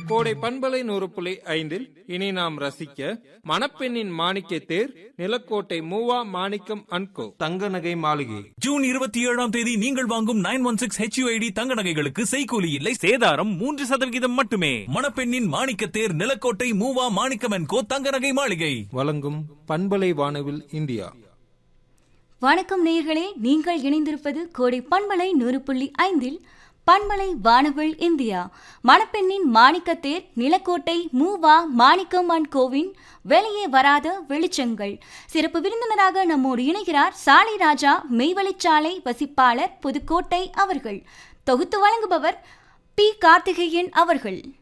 கோடை பண்பலை நூறு புள்ளி ஐந்தில் இனி நாம் ரசிக்க மணப்பெண்ணின் மாணிக்க தேர் நிலக்கோட்டை மூவா மாணிக்கம் அன்கோ தங்க நகை மாளிகை ஜூன் இருபத்தி ஏழாம் தேதி நீங்கள் வாங்கும் நைன் ஒன் சிக்ஸ் ஹெச்யூஐடி தங்க நகைகளுக்கு செய்கூலி இல்லை சேதாரம் மூன்று சதவிகிதம் மட்டுமே மணப்பெண்ணின் மாணிக்கத்தேர் நிலக்கோட்டை மூவா மாணிக்கம் கோ தங்க நகை மாளிகை வழங்கும் பண்பலை வானவில் இந்தியா வணக்கம் நேயர்களே நீங்கள் இணைந்திருப்பது கோடை பண்பலை நூறு புள்ளி ஐந்தில் பண்பலை வானவில் இந்தியா மணப்பெண்ணின் மாணிக்கத்தேர் நிலக்கோட்டை மூவா மாணிக்கம் அண்ட் கோவின் வெளியே வராத வெளிச்சங்கள் சிறப்பு விருந்தினராக நம்மோடு இணைகிறார் சாலை ராஜா மெய்வழிச்சாலை வசிப்பாளர் புதுக்கோட்டை அவர்கள் தொகுத்து வழங்குபவர் பி கார்த்திகேயன் அவர்கள்